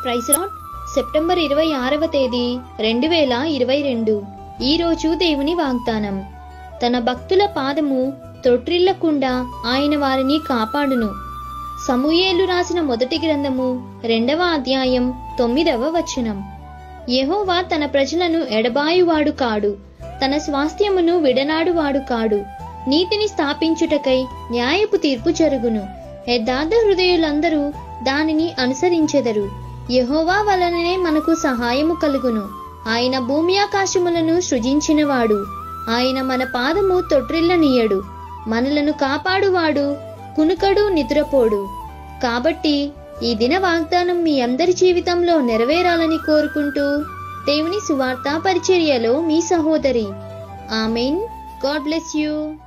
price lot September ఇరవై ఆరవ తేదీ రెండు వేల ఇరవై రెండు ఈ రోజు దేవుని వాగ్దానం తన భక్తుల పాదము తొట్రిల్లకుండా ఆయన వారిని కాపాడును సమూయేలు రాసిన మొదటి గ్రంథము రెండవ అధ్యాయం తొమ్మిదవ వచనం యెహోవా తన ప్రజలను ఎడబాయువాడు కాడు తన స్వాస్థ్యమును విడనాడువాడు కాడు నీతిని స్థాపించుటకై న్యాయపు తీర్పు జరుగును యథార్థ హృదయులందరూ దానిని అనుసరించెదరు యెహోవా వలననే మనకు సహాయము కలుగును ఆయన భూమి ఆకాశములను సృజించినవాడు ఆయన మన పాదము తొట్రిల్లనీయడు మనలను కాపాడువాడు కునుకడు నిద్రపోడు కాబట్టి ఈ దిన వాగ్దానం మీ అందరి జీవితంలో నెరవేరాలని కోరుకుంటూ దేవుని సువార్తా పరిచర్యలో మీ సహోదరి ఆమెన్ గాడ్ బ్లెస్ యూ